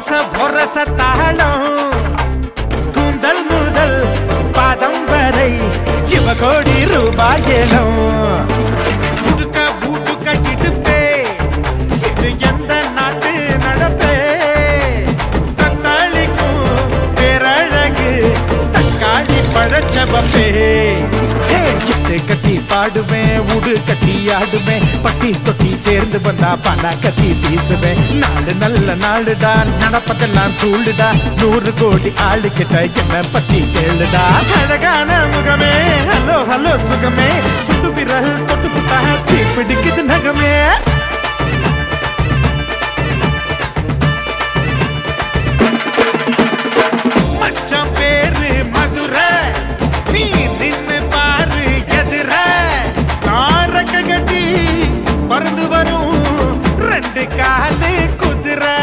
ஒரச ஒரச தாளம் கூந்தல் முதல் பாதம் வரை இவ கோடி ரூபாய் ஏலம் உடுக்க ஊட்டுக்க இடுப்பே இது எந்த நாட்டு நடப்பே தத்தாளிக்கும் பேரழகு தக்காளி பழச்சவப்பே ஹே, எட்டு கட்டி பாடுவேன் உடு கட்டி ஆடுவேன் பட்டி தொட்டி சேர்ந்து வந்தா பண கட்டி வீசுவேன் நாலு நல்ல நாளுடா நடப்பதெல்லாம் தூளுடா நூறு கோடி ஆளு கிட்ட என்ன பத்தி கேளுடா அழகான முகமே ஹலோ ஹலோ சுகமே சுண்டு விரல் தொட்டு புட்டா தீ பிடிக்குது நகமே மச்சான் பேரு மதுரை நீ நின்னு பாரு எதிர நாரக்க கட்டி பறந்து வரும் ரெண்டு காலு குதிரை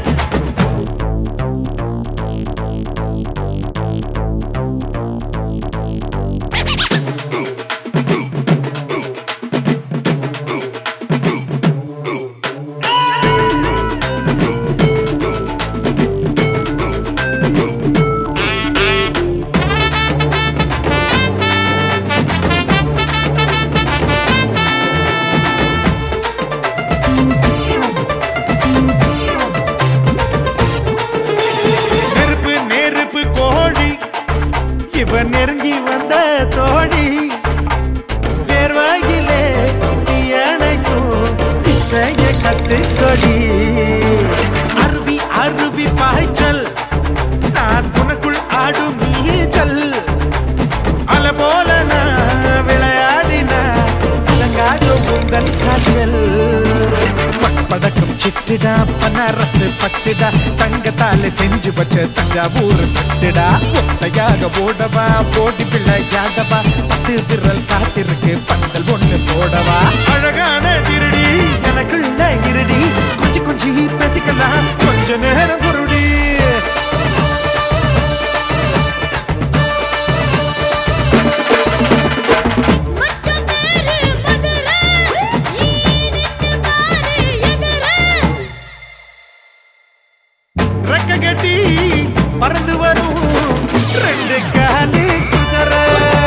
நெருப்பு நெருப்பு கோழி இவன் நெருங்கி வந்த தோழி வேர்வாயிலே அணைக்கும் சித்தைய கத்துக்கொடி அருவி அருவி பாய்ச்சல் நான் உனக்குள் ஆடும் நீச்சல் அல போல நான் விளையாடின அலங்காதோ உந்தன் காய்ச்சல் படக்கும் சிட்டுடா பனரசு பட்டுடா தங்கத்தால செஞ்சு வச்ச தஞ்சாவூர் தட்டுடா ஒத்தையாக ஓடவா போடி பிள்ளையாடவா பத்து விரல் காத்திருக்கு பந்தல் ஒண்ணு போடவா அழகான திருடி எனக்குள்ள இருடி கொஞ்சி கொஞ்சி பேசிக்கலாம் கொஞ்ச நேரம் குருடி மச்சான் பேரு மதுரை நீ நின்னு பாரு எதிர ரெக்க கட்டி பறந்து வரும் ரெண்டு காலி குதிரை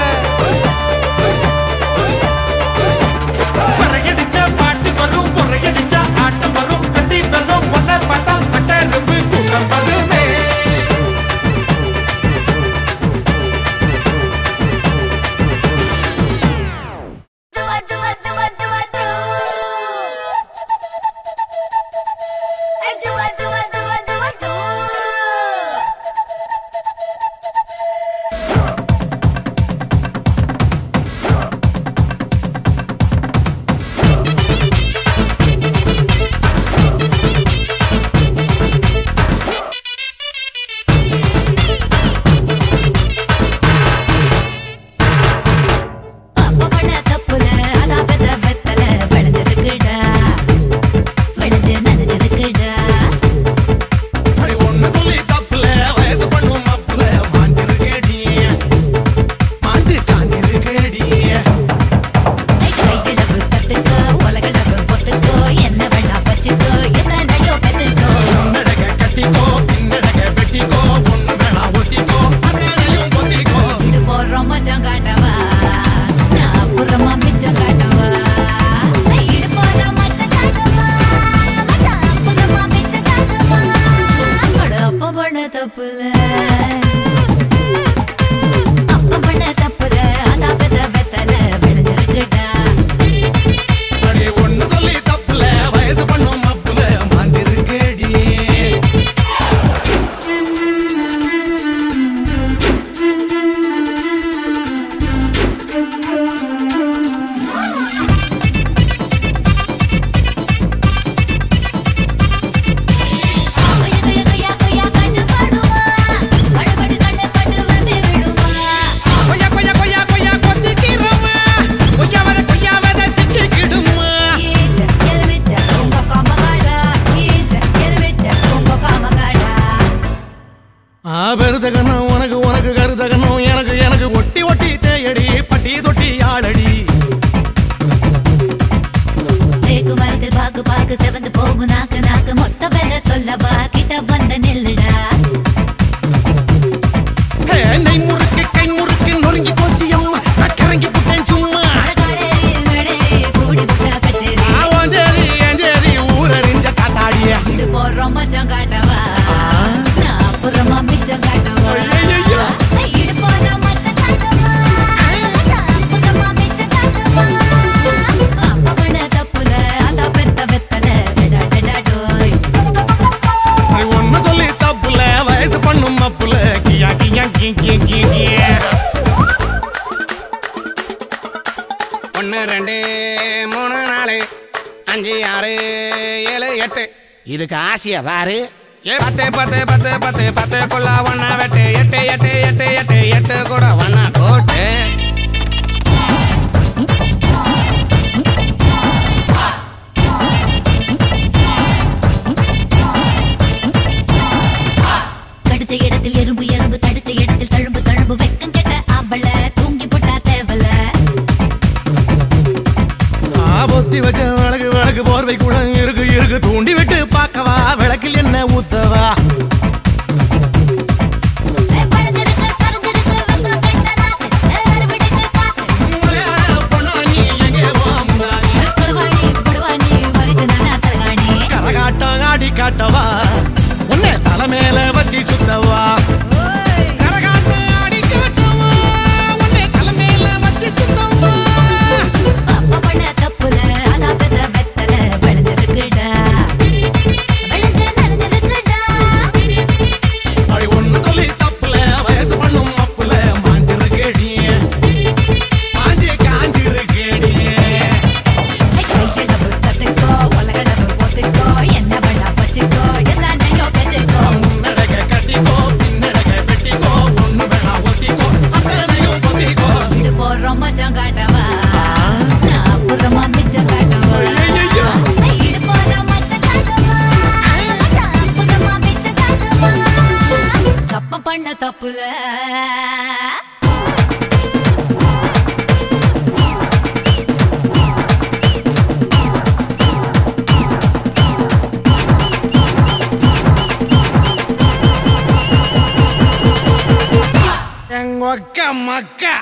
பறையடிச்சா பாட்டு வரும் பொறையடிச்சா ஆட்டம் வரும் கட்டி வரும் ஒன்ன பார்த்தா கட்ட ரொம்ப கூட்டம் வருமே Dua dua dua dua du. Eh dua dua dua dua du. அப்ப பண்ண தப்புல அதான் பெத்த வெத்தல விளைஞ்சிருக்குடா விளைஞ்சு நனைஞ்சிருக்குடா அடி ஒண்ணு சொல்லி தப்புல வயசு பண்ணும் மப்புல மாஞ்சிருக்கேடி மாஞ்சு காஞ்சிருக்கேடி கையிலவு கத்துக்கோ உலகளவு பொத்துக்கோ என்ன வேணா வச்சுக்கோ என்னையோ பெத்துக்கோ முன்னடக கட்டிக்கோ பின்னடக வெட்டிக்கோ ஒண்ணு வேணா ஒத்திக்கோ அதையும் ஒத்திக்கோ இது போறோம் மச்சம் காட்டவா நான் அப்புறமா மிச்சம் காட்டவா இது போறோம் மச்சம் காட்டவா மச்சான் அப்புறமா மிச்சம் காட்டவா அட அப்ப பண்ண தப்புல அப்ப பண்ண தப்புல அதான் பெத்த வெத்தல விளைஞ்சிருக்குடா அடி ஒண்ணு சொல்லி தப்புல வயசு பண்ணும் மப்புல மாஞ்சிருக்கேடி கொய்யா கொய்யா கொய்யா கொய்யா கண்ணு பாடுவா படபடு கண்ணு பட்டு வந்து விடுவா கொய்யா கொய்யா கொய்யா கொய்யா கொத்திக்கிறோமா கொய்யா வர கொய்யா வர சிக்கிக்கிடுமா ஈச்ச எலுமிச்ச உங்க காமகாடா ஈச்ச எலுமிச்ச உங்க காமகாடா ஆ பெருதகனும் உனக்கு உனக்கு கருதகனும் எனக்கு எனக்கு ஒட்டி ஒட்டி தேயடி பட்டி தொட்டி ஆளடி தேக்கு மரத்தில் பாக்கு பாக்கு செவந்து போகும் நாக்கு நாக்கு மொத்த வேலை சொல்லவா கிட்ட வந்த ஒன்று ரெண்டு மூணு நாலு அஞ்சு ஆறு ஏழு எட்டு இதுக்கு ஆசையா பாரு ஏ பத்து பத்து பத்து பத்து பத்துக்குள்ள ஒன்னா வெட்டு எட்டு எட்டு எட்டு எட்டு எட்டு கூட ஒன்னா கோட்டு கடுத்த இடத்தில் எறும்பு எறும்பு தடுத்த இடத்தில் தழும்பு தழும்பு வெக்கம் கெட்ட ஆம்பள தூங்கி போட்டா தேவல பொத்தி வச்ச விளக்கு விளக்கு போர்வை கூட இருக்கு இருக்கு தூண்டி விட்டு பார்க்கவா விளக்கில் என்ன ஊத்தவா பழந்திருக்கு சரந்திருக்கு வசம் கெட்ட நாக்கு அறுவடைக்கு காத்து பொன்னானி எங்கே போமுதானி? புடுவாணி புடுவாணி வரைக்கும் தானா தலகாணி கரகாட்டம் ஆடி காட்டவா உன்னை தலை மேல வச்சு சுத்தவா கரகாட்டம் ஆடி காட்டவா உன்னை தலை மேல வச்சு சுத்தவா அப்பா பண்ண தப்புல அதான் பெத்த வெத்தல விளைஞ்சிருக்குடா விளைஞ்சு நனைஞ்சிருக்குடா அப்படி ஒண்ணு சொல்லி தப்புல வயசு பண்ணும் அப்புல மாஞ்சிருக்கேடி மாஞ்சி காஞ்சிருக்கேடி கையளவு கத்துக்கோ உலகளவு போட்டுக்கோ என்ன வேணா வச்சுக்கோ எல்லாத்தையும் பெற்றுக்கோ முன்னடக கட்டிக்கோ பின்னடக வெட்டிக்கோ ஒண்ணு வேணா ஒத்திக்கோ அத்தனையும் பொத்திக்கோ இது போறோம் மச்சம் காட்டவா நான் அப்புறமா மிச்சம் காட்டவா ஐயையோ. இது போறோம் மச்சம் காட்டவா நான் அப்புறமா மிச்சம் காட்டவா தப்பம் பண்ண தப்புல எங்க அக்கா மக்கா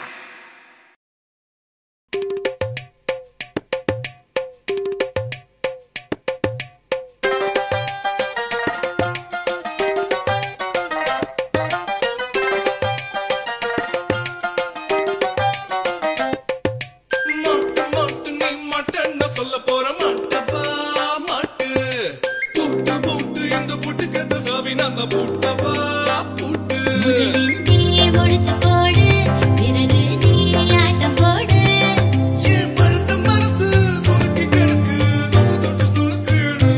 மாட்டு மாட்டு நீ மாட்டேன்னு சொல்ல போற மாட்டவா மாட்டு பூட்டு பூட்டு இந்த பூட்டுக்கு எது சாவி நான் தான் பூட்டவா பூட்டு முதலில் நீ முடிச்சு போடு பிறகு நீ ஆட்டம் போடு என் பழுத்த மனசு சுளுக்கி கிடக்கு தொட்டு தொட்டு சுளுக்கிடு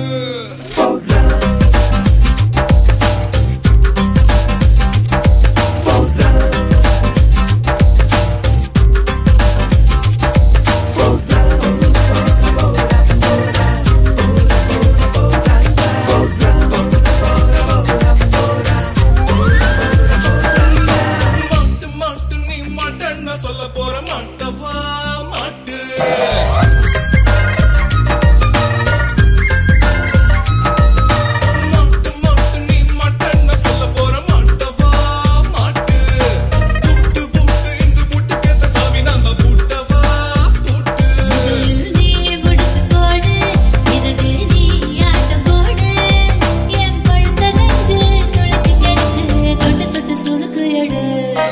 மாட்டு மாட்டு நீ மாட்டேன்னு சொல்ல போற மாட்டவா மாட்டு மாட்டு மாட்டு நீ மாட்டேன்னு சொல்ல போற மாட்டவா மாட்டு பூட்டு பூட்டு இந்த பூட்டுக்கு எத்த சாவி நான் தான் பூட்டவா பூட்டு முதலில் நீ முடிச்சு போடு பிறகு நீ ஆட்டம் போடு என் பழுத்த நெஞ்சு சுளுக்கு கிடக்கு தொட்டு தொட்டு சுளுக்கு எடு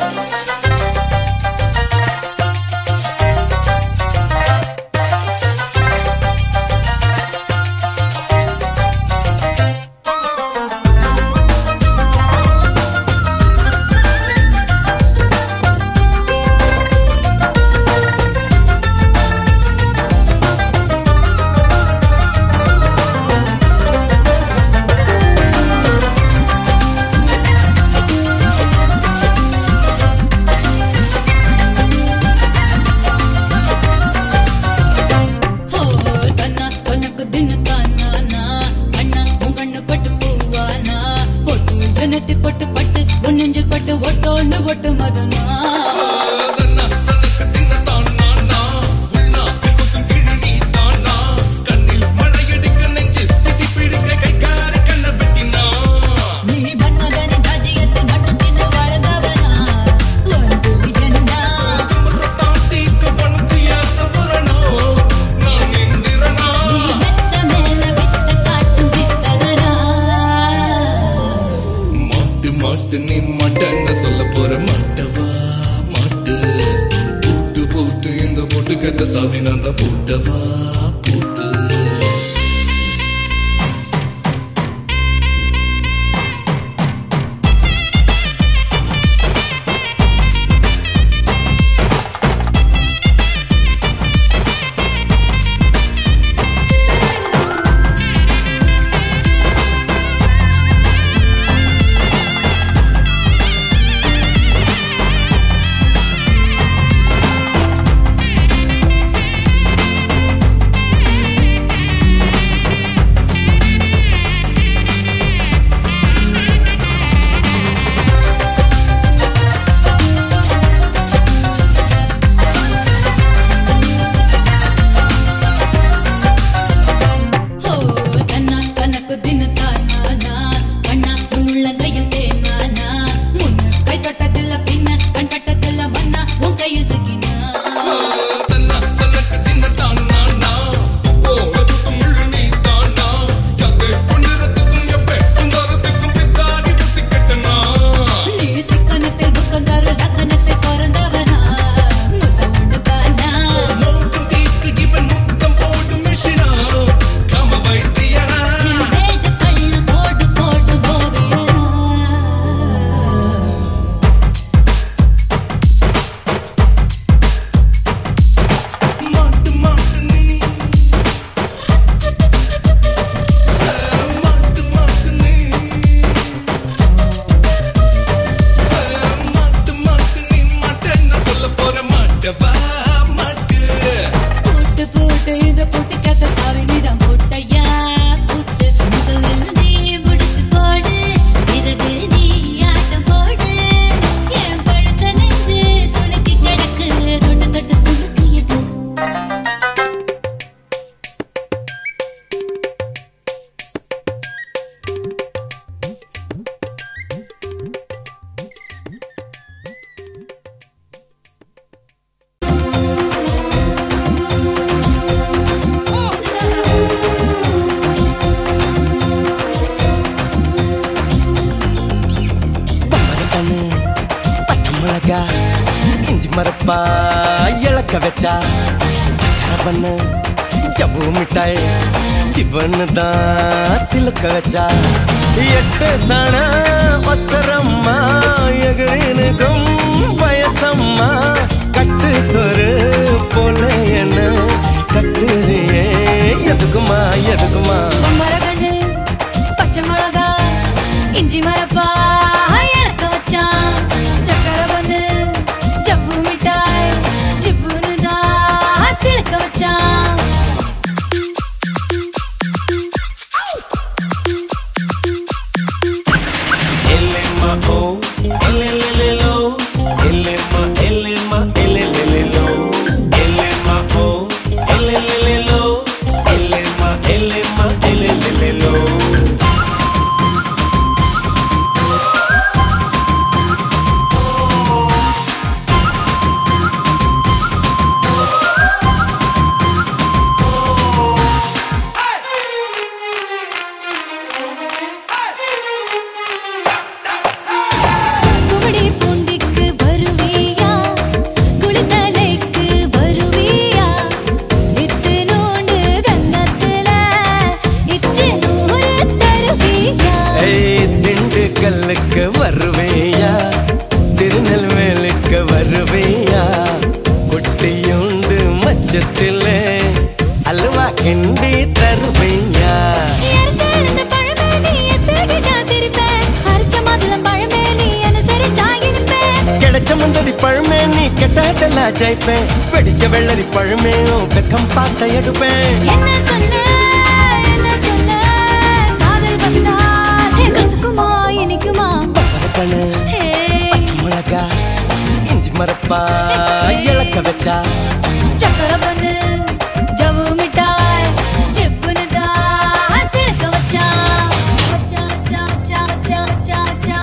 ஹோ தன்னா உனக்கு தின்னு தானா அண்ணா உன் கண்ணு பட்டு பூவானா பொட்டு வெனத்தி பட்டு பட்டு உன் நெஞ்சில் பட்டு ஒட்டோன்னு ஒட்டு மதனா தன்னா தனக்கு தின்ன தானா உன்னா குத்தும் கிழி நீ தானா கண்ணில் மழையடிக்க நெஞ்சில் திட்டி பிடிக்க கைக்கார கண்ண வெட்டினா நீ பன்மதனின் ராஜ்யத்தில் மட்டும் தின்னு வாழ்ந்தவனா வந்து என்ன சுமத்தான் தீக்க உனக்கு ஏத்த வரனா நான் இந்திரனா நீ மெத்த மேல வித்த காட்டும் வித்தகரா மாட்டு மாட்டு நீ மாட்டேன்னு சொல்ல போற மாட்டவா மாட்டு பூட்டு பூட்டு இந்த பூட்டு கத்த சாவி நான் தான் பூட்டவா பூட்டு ஆ இழக்க வச்சா சக்கரை பண்ணு ஜவ்வு மிட்டாய் ஜிவன் தான் சிலுக்க வச்சா எட்டு சன வசரம்மா எகிரினுக்கும் வயசம்மா கட்டு சொரு போல என்ன கட்டுறியே எதுக்குமா எதுக்குமா மரகண்டு பச்சை மிளகா இஞ்சி மரப்பா இழக்க வச்சான் சக்கரை பண்ணு ஜவ்வு மிட்டாய் ஜிப்புன்னு தான் சிலுக்க வச்சான் Elema oh, elelelelo. Elema, elema, elelelelo. Elema oh, elelelelo. Elema, elema, elelelelo. குமடி பூண்டிக்கு வருவியா குளித்தலைக்கு வருவியா இத்து நோண்டு கன்னத்துல இச்சு நூறு தருவியா ஏய், திண்டுக்கல்லுக்கு வருவேயா திருநெல்வேலிக்கு வருவேயா குட்டியுண்டு மச்சத்தில் அல்வா கிண்டி தருவேயா எரிச்செழுந்த பழமேனி எத்துக்கிட்டா சிரிப்பேன் அரைச்ச மாதுளம் பழமேனி அனுசரிச்சா இருப்பேன் கிடைச்ச முந்தரி பழமே நீ கெட்டதெல்லாம் ஜெயிப்பேன் வெடிச்ச வெள்ளரி பழமேயும் வெக்கம் பார்த்த எடுப்பேன் என்ன சொல்ல என்ன சொல்ல காதல் வந்தால் ஹே, கசக்குமா இனிக்குமா பரப்பனு ஹே பச்சை மிளகா இஞ்சி மரப்பா இழக்க வச்சா சக்கரை பண்ணு ஜவ்வு மிட்டாய் ஜிப்புன்னு தான் சிலுக்க வச்சான் வச்சா, சா, சா, சா, சா, சா.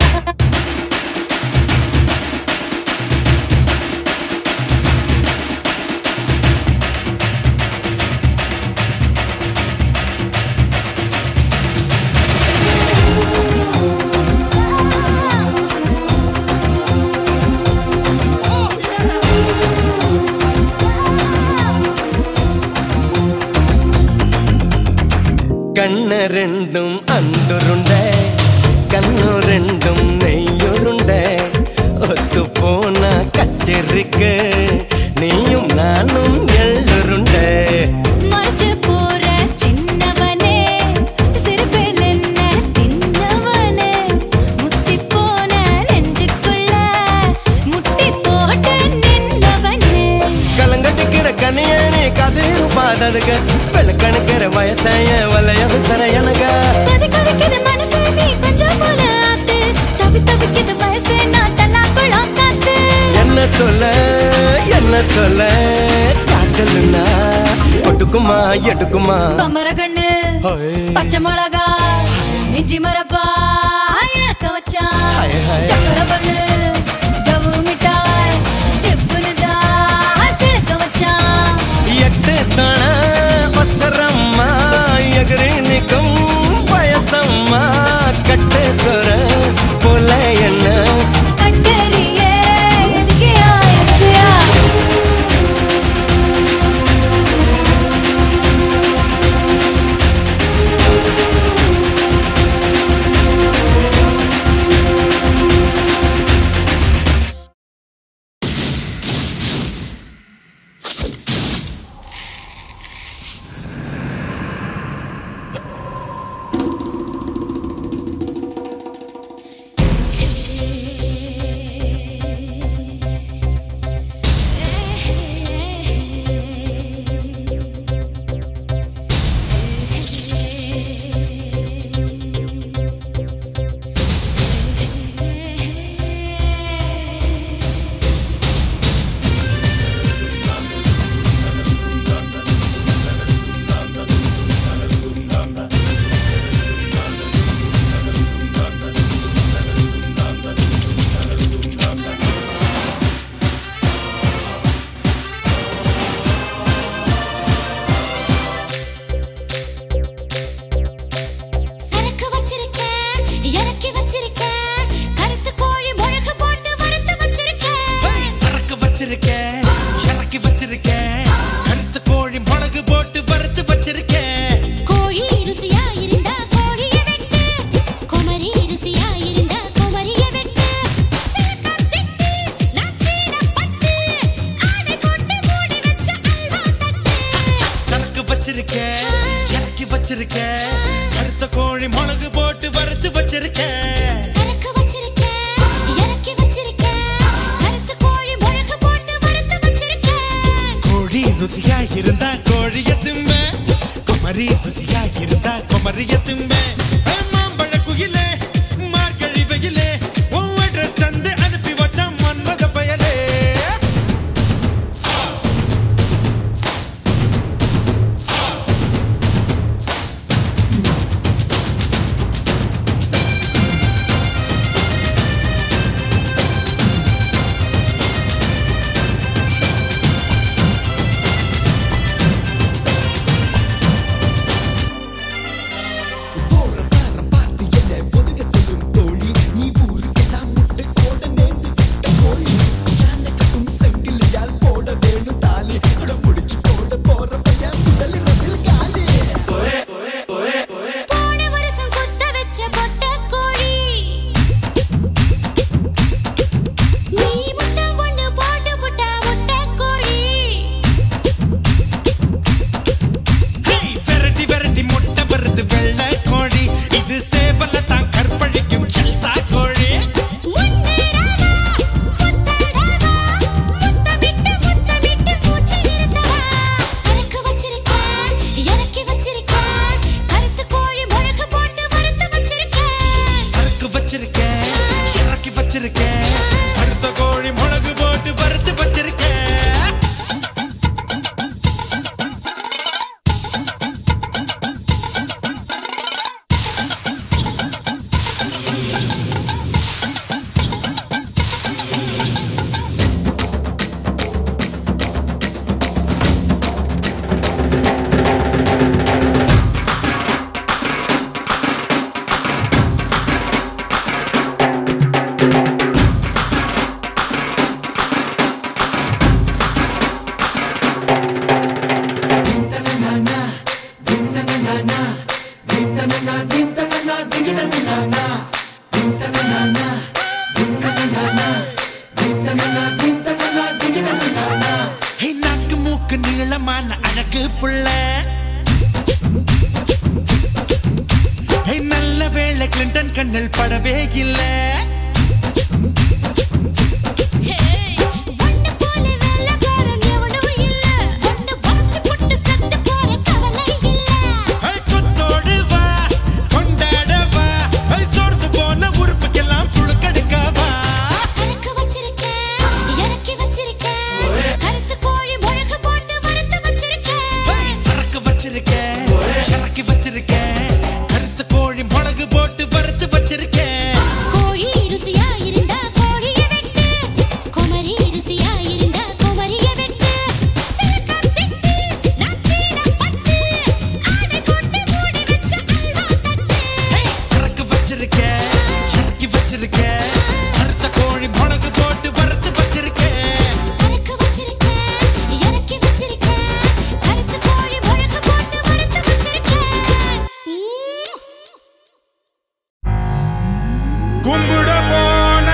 கண்ண ரெண்டும் அந்துருண்ட கண்ணு ரெண்டும் நெய்யுருண்ட ஒத்து போன கச்சேரிக்கு நீயும் நானும் எள்ளுருண்ட மறைச்சு போற சின்னவனே சிறுபில் என்ன தின்னவனே முத்தி போன நெஞ்சுக்குள்ள முட்டி போட்டு நின்னவனே கலங்கடிக்கிற கனியணி கதிர் பாததுக வெளுக்கணுக்கிற வயசாய வலைய விசர எனக கொதி கொதிக்குது மனசு நீ கொஞ்சம் போல ஆத்து தவி தவிக்குது வயசு நான் தல்லா குளம் காத்து என்ன சொல்ல என்ன சொல்ல காட்டலுன்னா ஒட்டுக்குமா எடுக்குமா பம்பர கண்ணு ஹோய். பச்சை மிளகா இஞ்சி மரப்பா இழக்க வச்சான் ஹாய், ஹாய். சக்கரை பண்ணு ஜவ்வு மிட்டாய் ஜிப்புன்னு தான் சிலுக்க வச்சான் எட்டு சன வசரம்மா எகிரி நிற்கும் வயசம்மா கட்டு சொர போல என்ன கண்டறியே எதுக்கியா எதுக்கியா இறக்கி வச்சிருக்கேன் கருத்து கோழி மிளகு போட்டு வறுத்து வச்சிருக்கேன் கோழி ருசியா இருந்தா கோழியை வெட்டு குமரி ருசியா இருந்தா குமரிய வெட்டு சிறுக்கம் சிட்டு நான் சீனப்பட்டு ஆடை போட்டு மூடி வச்ச அல்வா தட்டு சரக்கு வச்சிருக்கேன் இறக்கி வச்சிருக்கேன் கருத்த கோழி மிளகு போட்டு வறுத்து வச்சிருக்கேன் சரக்கு வச்சிருக்கேன் இறக்கி வச்சிருக்கேன் கருத்து கோழி முழக்கு போட்டு வறுத்து வச்சிருக்கேன் கோழி ருசியா இருந்தா கோழிய திம்ப குமரி ருசியா இருந்தா குமரிய திம்ப மாம்பழ குயிலே மார்கழி வெயிலே உன் அட்ரஸ் தந்து அனுப்பி வச்ச மன்மத பயலே போன வருஷம் குத்த வச்ச பொட்ட கோழி நீ முட்டை ஒண்ணு போட்டு புட்டா முட்டை கோழி ஹேய், விரட்டி விரட்டி முட்டை வருது வெள்ளை கோழி இது சேவல தான் கற்பழிக்கும் செல்சா கோழி முன்னேறவா முத்தடவா முத்தமிட்டு முத்தமிட்டு மூச்சு நிறுத்தவா சரக்கு வச்சிருக்கேன் இறக்கி வச்சிருக்கேன் கருத்து கோழி முழக்கு போட்டு வறுத்து வச்சிருக்கேன் சரக்கு வச்சிருக்கேன் இறக்கி வச்சிருக்கேன் கருத்த கோழி மிளகு போட்டு வறுத்து வச்சிருக்கேன் ஹே, நாக்கு மூக்கு நீளமான அழகு புள்ள ஹே, நல்ல வேளை கிளின்டன் கண்ணில் படவே இல்லை ஒண்ணு போல வெள்ளக்காரன் எவனும் இல்ல ஒண்ணு வம்சி புட்டு செத்து போற கவலை இல்ல ஹே, கொத்தோடு வா கொண்டாட வா ஹே, சோர்ந்து போன உறுப்புக்கெல்லாம் சுழுக்கெடுக்க வா சரக்கு வச்சிருக்கேன் இறக்கி வச்சிருக்கேன் கருத்து கோழி முழக்கு போட்டு வறுத்து வச்சிருக்கேன் ஹே, சரக்கு வச்சிருக்கேன் இறக்கி வச்சிருக்கேன் கருத்து கோழி மிளகு போட்டு வறுத்து வச்சிருக்கேன் கோழி ருசியா இருந்தா கோழியை வெட்டு குமரி ருசியா இருந்தா குமரிய வெட்டு சிறுக்கம் சிட்டு நான் சீனப்பட்டு ஆடை போட்டு மூடி வச்ச அல்வா தட்டு சரக்கு வச்சிருக்கேன் இறக்கி வச்சிருக்கேன் கருத்த கோழி மிளகு போட்டு வறுத்து வச்சிருக்கேன் சரக்கு வச்சிருக்கேன் இறக்கி வச்சிருக்கேன் கருத்து கோழி முழக்கு போட்டு வறுத்து வச்சிருக்கேன் கும்பிட போன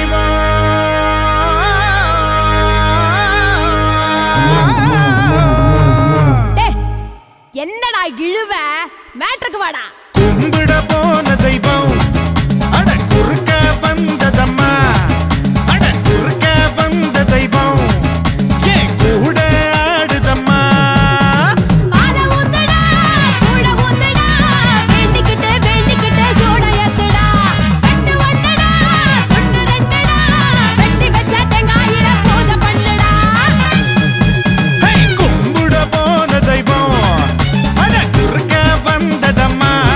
தெய்வம் டேய், என்னடா இழுவ மேட்ருக்கு வாடா கும்பிட போன தெய்வம் அட குறுக்க வந்ததம்மா அட குறுக்க வந்த தெய்வம் ஏன் கூட ஆடுதம்மா பால ஊத்துடா கூட ஊத்துடா வேண்டிக்கிட்டு வேண்டிக்கிட்டு சூட ஏத்துடா வெட்டு ஒண்ணுடா ஒண்ணு ரெண்டுடா வெட்டி வச்ச தேங்காயில பூஜை பண்ணுடா ஹே, கும்பிட போன தெய்வம் அட குறுக்க வந்ததம்மா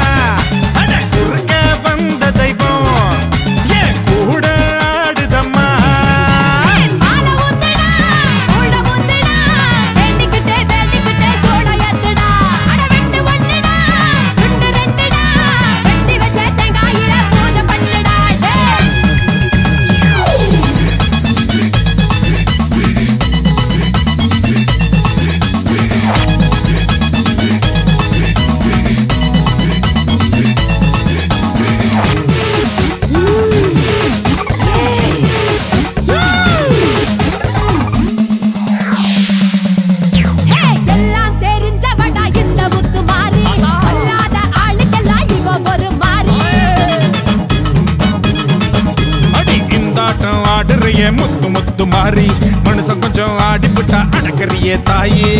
மாறி மனுஷன் கொஞ்சம் ஆடிப்புட்டா அடக்கறியே தாயே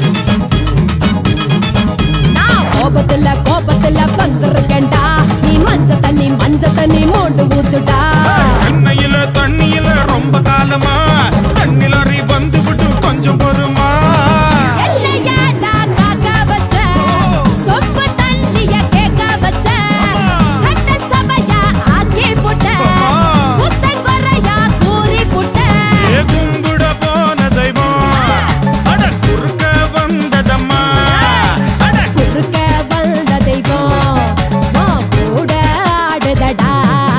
நான் கோபத்துல கோபத்துல வந்திருக்கேன்டா நீ மஞ்ச தண்ணி மஞ்ச தண்ணி மோண்டு ஊத்துடா சென்னையில தண்ணியில ரொம்ப காலமா தண்ணிலறி வந்து விட்டு கொஞ்சம் பொறுமா என்னையாடா காக்க வச்ச சொம்பு தண்ணிய கேட்க வச்ச சட்ட சபையா ஆக்கி புட்ட புத்தங்குறையா கூறி புட்ட ஏ கும்பிட போன தெய்வம் அட குறுக்க வந்ததம்மா அட குறுக்க வந்த தெய்வம் உன் கூட ஆடுதடா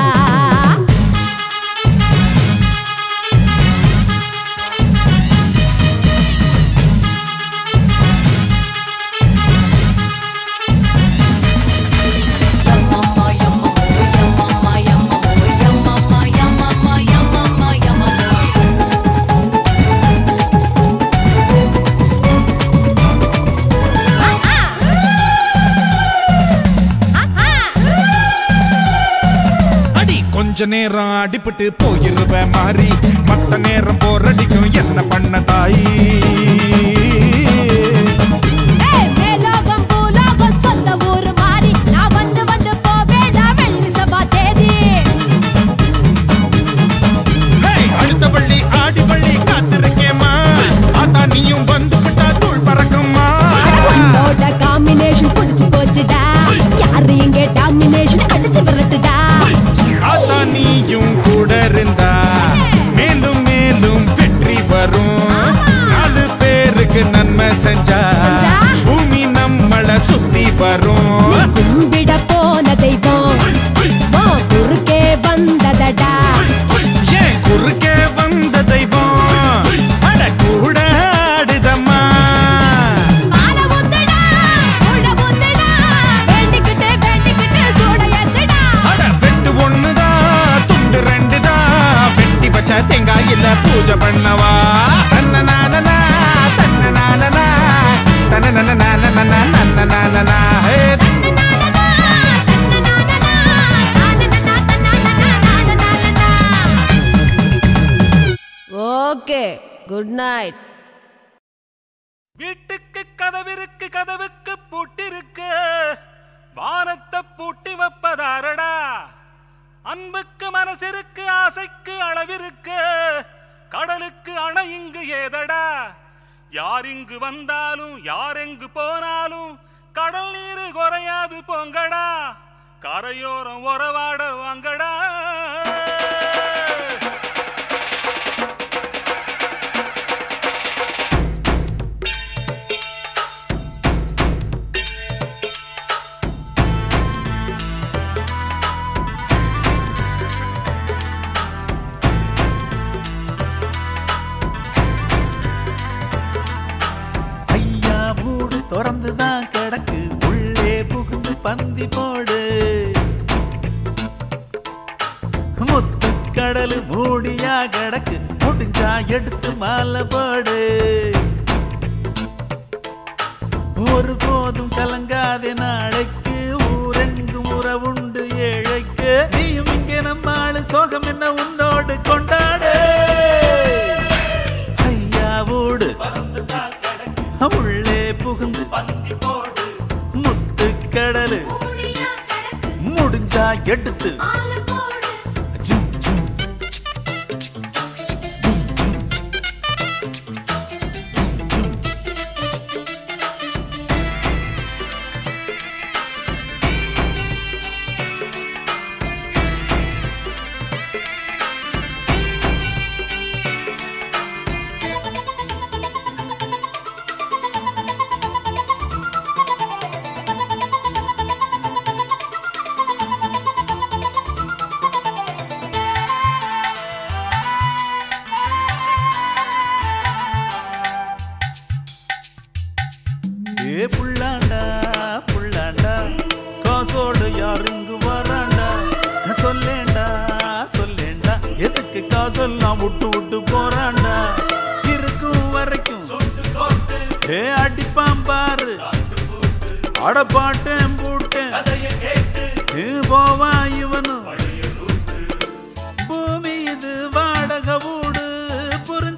அடி கொஞ்ச நேரம் அடிபட்டு போயிருவேன் மாறி மத்த நேரம் போரடிக்கும் என்ன பண்ண தாயி ஏய், மேலோகம் பூலோகம் சொந்த ஊரு மாறி நான் வந்து வந்து போவேடா வெள்ளி சபா தேதி ஹேய், அடுத்த வள்ளி ஆடி வள்ளி காத்திருக்கேம்மா ஆத்தா நீயும் வந்து விட்டா தூள் பறக்குமா உன்னோட காம்பினேஷன் புடிச்சு போச்சுடா யாரு இங்க டாமினேஷன் அடிச்சு விரட்டுடா ஆத்தா நீயும் கூட இருந்தா மேலும் மேலும் வெற்றி வரும் நாலு பேருக்கு நன்மை செஞ்சா செஞ்சா? பூமி நம்மள சுத்தி நீ வரும் கும்பிட போன தெய்வம் உன் குறுக்கே வந்ததடா ஏன் குறுக்கே வந்த தெய்வம் அட கூட ஆடுதம்மா மாலை ஊத்துடா, முழ ஊத்துடா, வேண்டிக்கிட்டு வேண்டிக்கிட்டு சூட ஏத்துடா. அட வெட்டு ஒண்ணுதான் துண்டு ரெண்டுதான் வெட்டி வச்ச தேங்காய் இல்ல பூஜை பண்ணவா தன்ன நானனா தன்ன நானனா தன்ன நானனா நன்ன நானனா ஹே ஓகே குட் நைட் வீட்டுக்கு கதவிருக்கு கதவுக்கு பூட்டிருக்கு வானத்தை பூட்டி வைப்பதாரடா அன்புக்கு மனசிற்கு ஆசைக்கு அளவிருக்கு கடலுக்கு அணை இங்கு ஏதடா யார் இங்கு வந்தாலும் யார் எங்கு போனாலும் கடல் நீர் குறையாது போங்கடா கரையோரம் உறவாட வாங்கடா ஐயா வீடு திறந்துதான் கிடக்கு உள்ளே புகுந்து பந்தி போடு முத்துக்கடல் மூடியா கிடக்கு முடிஞ்சா எடுத்து மாலை போடு ஒரு போதும் கலங்காதே நாளைக்கு ஊரெங்கும் உறவுண்டு ஏழைக்கு நீயும் இங்கே நம்ம ஆளு சோகம் என்ன உன்னோடு கொண்டாடு ஐயா வீடு உள்ளே புகுந்து முத்துக்கடலு முடிஞ்சா எடுத்து ஜும், ஜும். ஏ புள்ளாண்டா புள்ளாண்டா காசோடு யார் இங்கு வராண்டா சொல்லேண்டா சொல்லேண்டா எதுக்கு காசெல்லாம் விட்டு விட்டு போறாண்டா இருக்கும் வரைக்கும் ஏ அடிப்பான் பாரு அடப்பாட்டேன் போட்டேன் ஏ போவான் இவனும் பூமி இது வாடகை வீடு புரிஞ்ச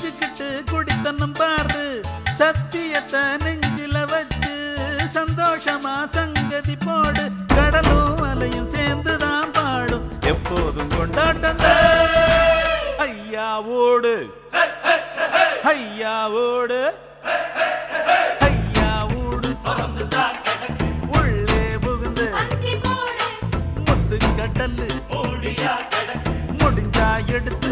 பாரு சத்தியத்தை நெஞ்சில வச்சு சந்தோஷமா சங்கதி போடு கடலும் அலையும் சேர்ந்துதான் பாடும் எப்போதும் கொண்டாட்டம் ஐயா ஓடு ஐயா ஓடு ஐயா ஓடு உள்ளே புகுந்து முத்து கடல்லு முடிஞ்சா எடுத்து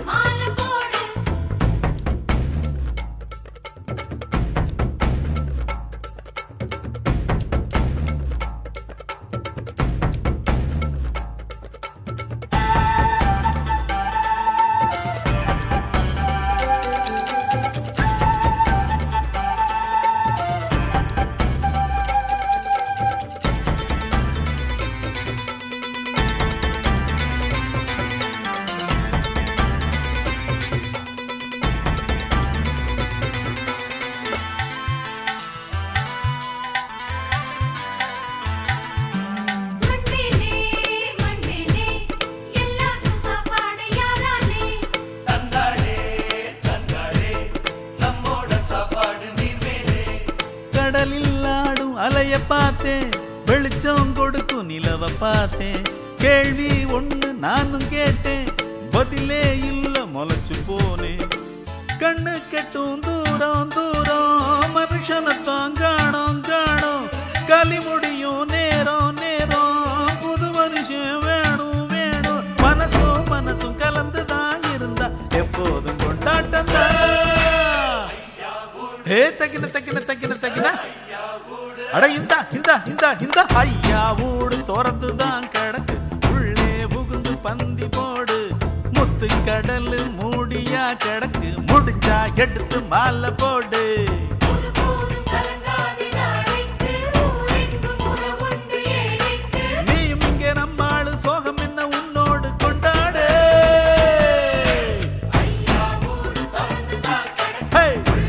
கடலில் ஆடும் அலைய பார்த்தேன் வெளிச்சம் கொடுக்கும் நிலவ பார்த்தேன் கேள்வி ஒண்ணு நானும் கேட்டேன் பதிலே இல்ல முளைச்சு போனேன் கண்ணு கெட்டும் தூரம் தூரம் மனுஷனத்தான் காணோம் காணோம் களி முடியும் நேரம் நேரம் புது மனுஷன் வேணும் வேணும் மனசும் மனசும் கலந்துதான் இருந்தா எப்போதும் கொண்டாட்டம் தான் ஹே தக்கின தக்கின தக்கின தக்கின அட இந்த இந்த இந்த இந்த ஐயா ஊடு திறந்து தான் கிடக்கு உள்ளே புகுந்து பந்தி போடு முத்து கடல் மூடியா கிடக்கு முடிஞ்சா எடுத்து மாலை போடு நீயும் இங்கே நம்மாளு சோகம் என்ன உன்னோடு கொண்டாடு ஹே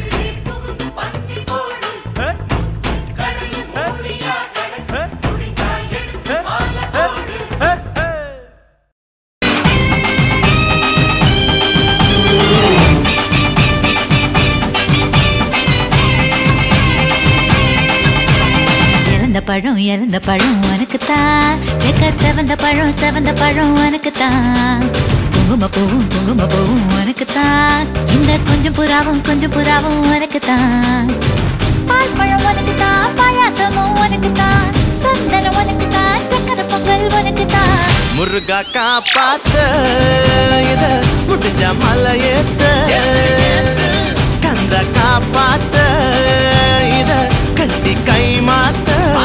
இறந்த பழம் இறந்த பழம் உனக்குத்தான் செக்க செவந்த பழம் செவந்த பழம் உனக்குத்தான் குங்கும பூவும் குங்கும பூவும் உனக்குத்தான் இந்த கொஞ்சம் புறாவும் கொஞ்சம் புறாவும் உனக்குத்தான் பால் பழம் உனக்குத்தான் பாயாசமும் உனக்குத்தான் சந்தனம் உனக்குத்தான் சக்கரை பொங்கல் உனக்குத்தான் முருகா காப்பாத்த இத முடிஞ்ச மலையேத்த கந்த காப்பாத்த இத கட்டி கை மாத்த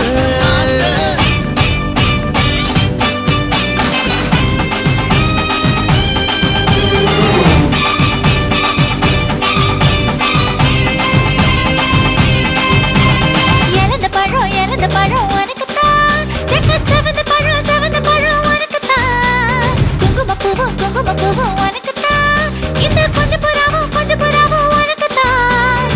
இறந்த பழம் இறந்த பழம் உனக்குத்தான் செக்க செவந்த பழம் செவந்த பழம் உனக்குத்தான் குங்கும பூவும் குங்கும பூவும் உனக்குத்தான் இந்த கொஞ்சம் புறாவும் கொஞ்சம் புறாவும் உனக்குத்தான்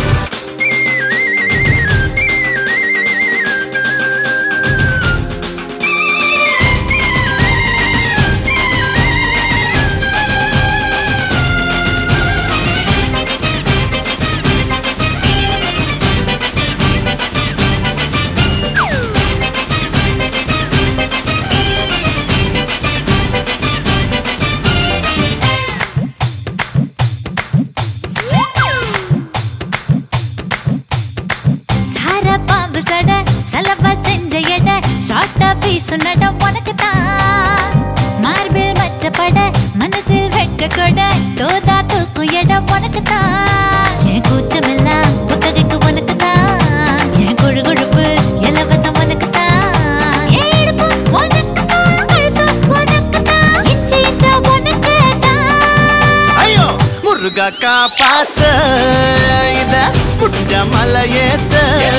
சார பாம்பு சட சலவ செஞ்ச எட சாட்டா வீசு நட உனக்குத்தான் மார்பில் மச்சப்பட மனசில் வெட்க கொட தோதா தூக்கும் இடம் உனக்குத்தான் என் கூச்சமெல்லாம் புத்தகைக்கு உனக்குத்தான் என் கொழு கொழுப்பு இலவசம் உனக்குத்தான் என் இடுப்பு உனக்குத்தான் கழுத்து உனக்குத்தான் இச்சை இச்சா உனக்குத்தான் ஐயோ முருகா காப்பாத்த இத முடிஞ்ச மலையேத்த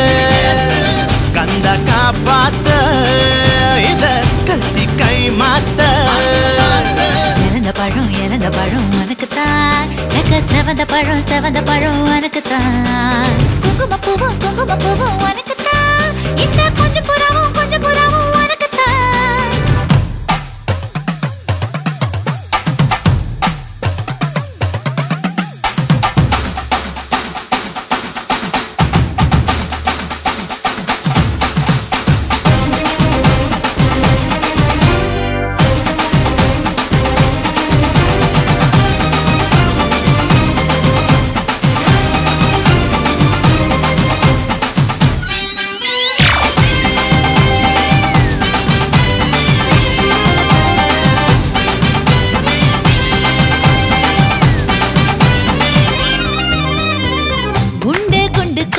கந்த காப்பாத்த இத கட்டி கை மாத்த இறந்த பழம் இறந்த பழம் உனக்குத்தான் சக்க செவந்த பழம் செவந்த பழம் உனக்குத்தான் குங்கும பூவும் குங்கும பூவும் உனக்குத்தான் இந்த கொஞ்சம் புறாவும் கொஞ்சம் புறாவும் உனக்குத்தான்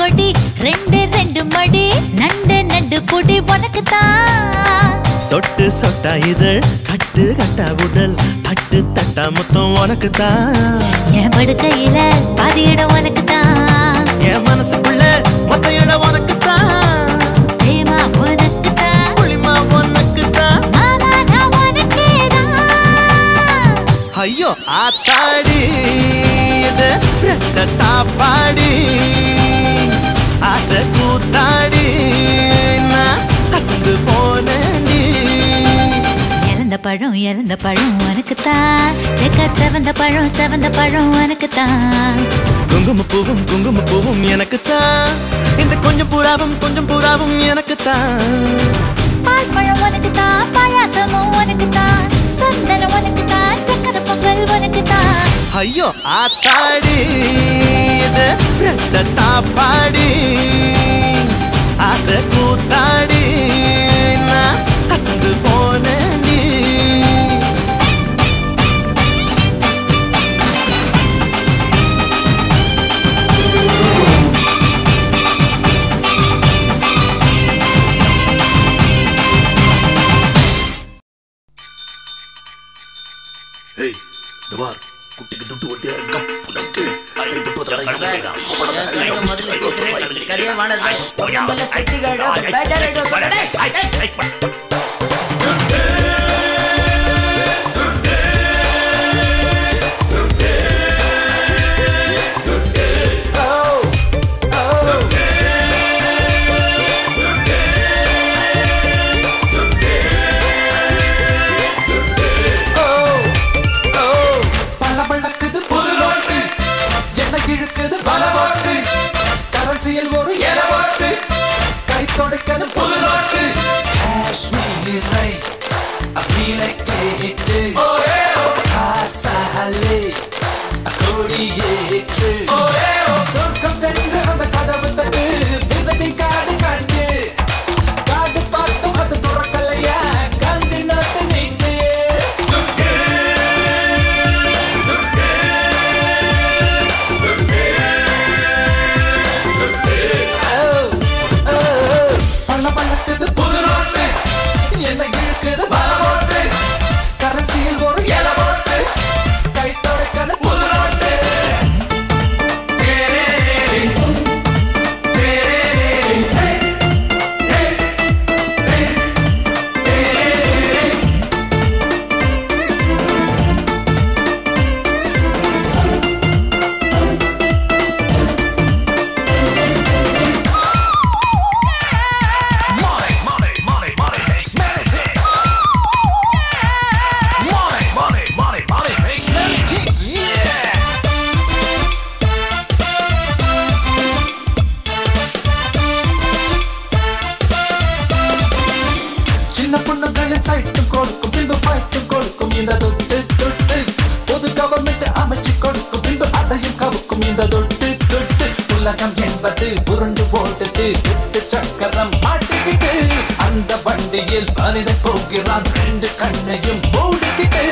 கொடி ரெண்டு ரெண்டு மடி நண்டு நண்டு பொடி உனக்கு தான் சொட்டு சொட்டா இதழ் கட்டு கட்டா உடல் தட்டு தட்டா மொத்தம் உனக்கு தான் என் படுக்கையில பாதி இடம் உனக்கு தான் என் மனசுக்குள்ள மொத்த இடம் உனக்கு தான் தேமா உனக்கு தான் புளிமா உனக்கு தான் மாமா நான் உனக்கே தான் ஐயோ ஆத்தாடி இது ரெட்ட தாப்பாடி ஆசை கூத்தாடி நான் அசந்து போனேன்டி இழந்த பழம் இழந்த பழம் உனக்கு தான் செக்க செவந்த பழம் செவந்த பழம் உனக்கு தான் குங்கும பூவும் குங்கும பூவும் எனக்கு தான் இந்த கொஞ்சம் புறாவும் கொஞ்சம் புறாவும் எனக்கு தான் பால் பழம் உனக்கு தான் பாயாசமும் உனக்கு தான் சந்தனம் உனக்கு தான் சக்கரை பொங்கல் உனக்கு தான் ஐயோ ஆத்தாடி இது ரெட்ட தாப்பாடி ஆசை கூத்தாடி நான் அசந்து போனேன்டி பள்ள பள்ளக்குது புது நோட்டு என்ன இழுக்குது பல ஓட்டு கரன்சியில் ஒரு எல ஓட்டு கை தொடக்கிறது புது நோட்டு காஷ்மீரை அபீலை கேட்டு காசாலே கொடியேற்று சொர்க்கம் சென்று அந்த கதவு தட்டு விசிட்டிங் கார்டு காட்டு கார்டு பார்த்தும் அது துறக்கலையா காந்தி நாட்டு நீட்டு பள்ள பள்ளக்குது புது நோட்டு என்ன இழுக்குது பல ஓட்டு கரன்சியில் ஒரு எல ஓட்டு கை தொடக்கிறது புது note Money, money, money, money makes many things. Money, money, money, money makes many things. Yeah. சின்ன பொண்ணுகளின் சைட்டும் கொடுக்கும் பின்பு ஃபைட்டும் கொடுக்கும் இந்த தொட்டு தொட்டு பொது கவர்மெண்ட் அமைச்சு கொடுக்கும் பின்பு அதையும் கவுக்கும் இந்த தொட்டு தொட்டு உலகம் என்பது உருண்டு போட்டுட்டு விட்டு சக்கரம் மாட்டிக்கிட்டு அந்த வண்டியில் மனிதன் போகிறான் ரெண்டு கண்ணையும் மூடிக்கிட்டு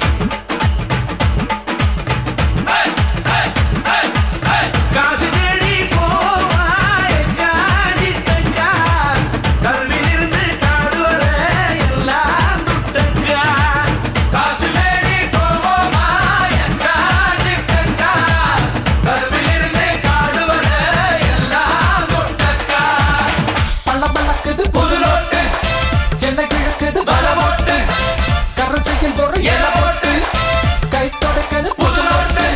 காசு தேடி போவாய் காசிட்டங்கா கல்வியிலிருந்து காடு வர எல்லாம் துட்டங்கா காசு தேடி போவாய் காசிட்டங்கா கல்வியிலிருந்து காடு வர எல்லாம் துட்டங்கா பள்ள பள்ளக்குது புது நோட்டு என்ன கிழக்குது பல ஓட்டு கரன்சியில் ஒரு எல ஓட்டு கை தொடக்கிறது புது நோட்டு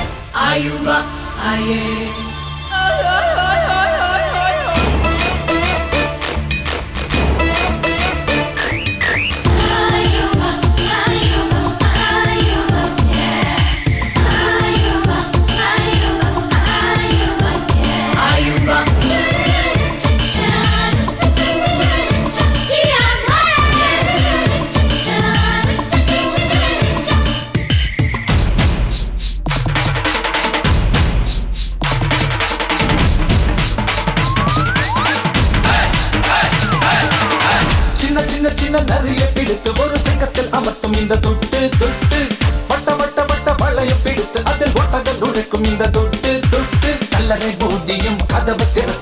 சின்ன சின்ன சின்ன நிறைய பிடித்து ஒரு சிங்கத்தில் அமர்த்தும் இந்த தொட்டு தொட்டு வட்ட வட்ட வட்ட வளையம் பிடித்து அதில் ஒட்டக நுழைக்கும் இந்த தொட்டு தொட்டு கல்லறை பூதியும் கதவு திறக்கும்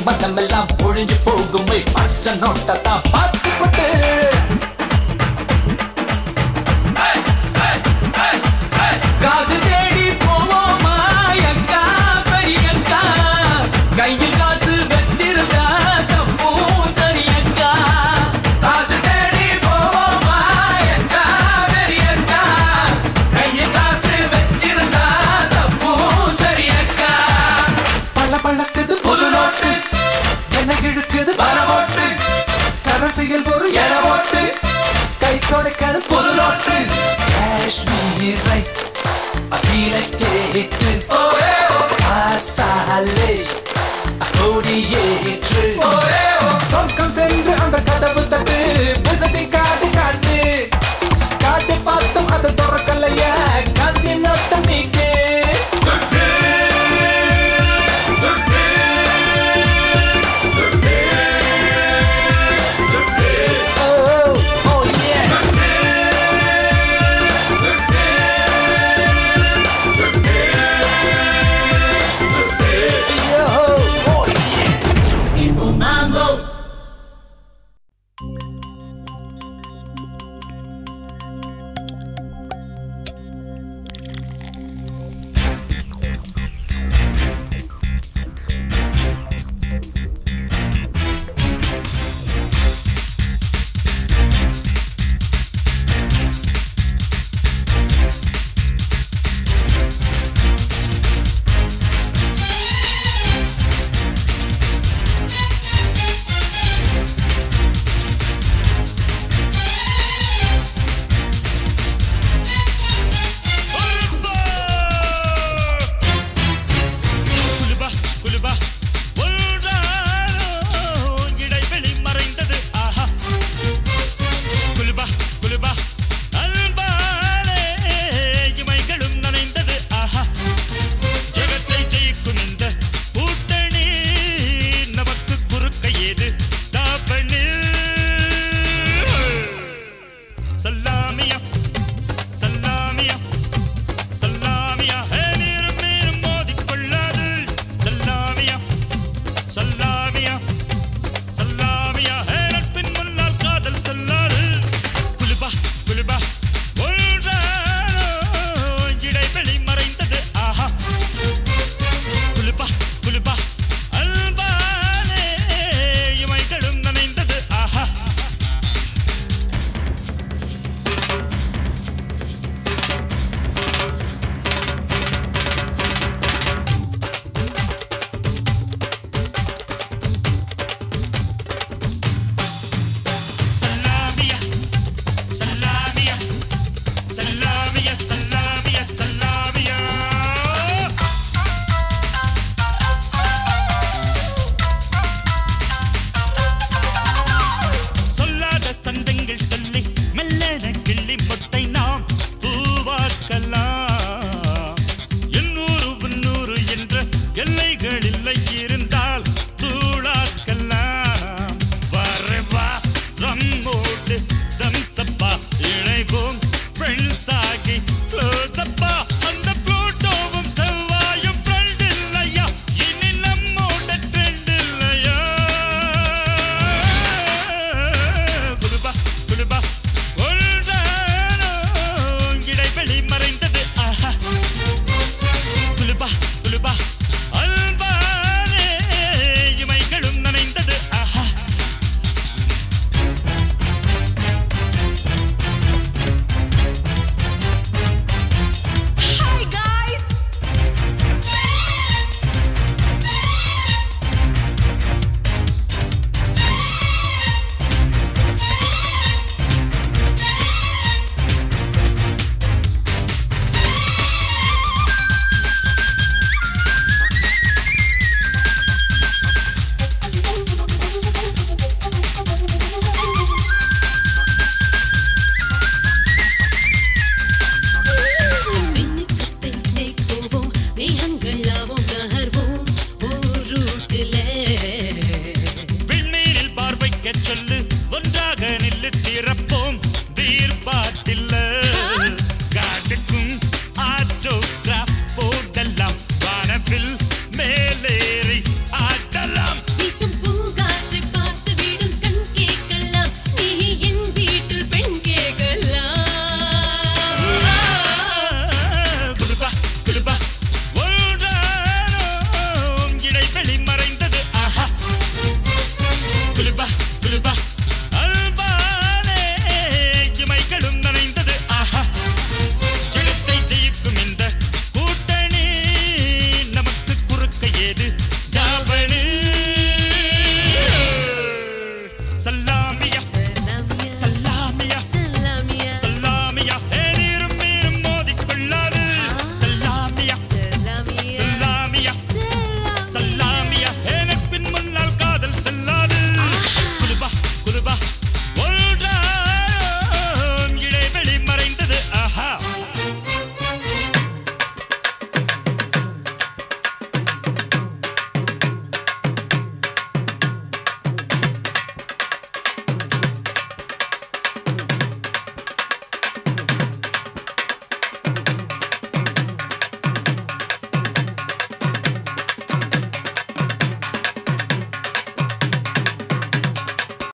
மனமெல்லாம் ஒழிஞ்சு போகுமே பச்சை நோட்டத்தான் பார்த்து போட்டு காசு தேடி போவோமா அக்கா பெரியக்கா கையில் காசு வச்சிருந்தா தப்பும் சரியக்கா காசு தேடி போவோமா அக்கா பெரியக்கா கையில் காசு வச்சிருந்தா தப்பும் சரியக்கா பள்ள பழக்குது புது நோட்டு என்ன இழுக்குது பரவோட்டு கரன்சியில் ஒரு என ஓட்டு கை தொடக்கிறது புது நோட்டு காஷ்மீரை அகில கேட்டு ஆசாலே கொடியேற்று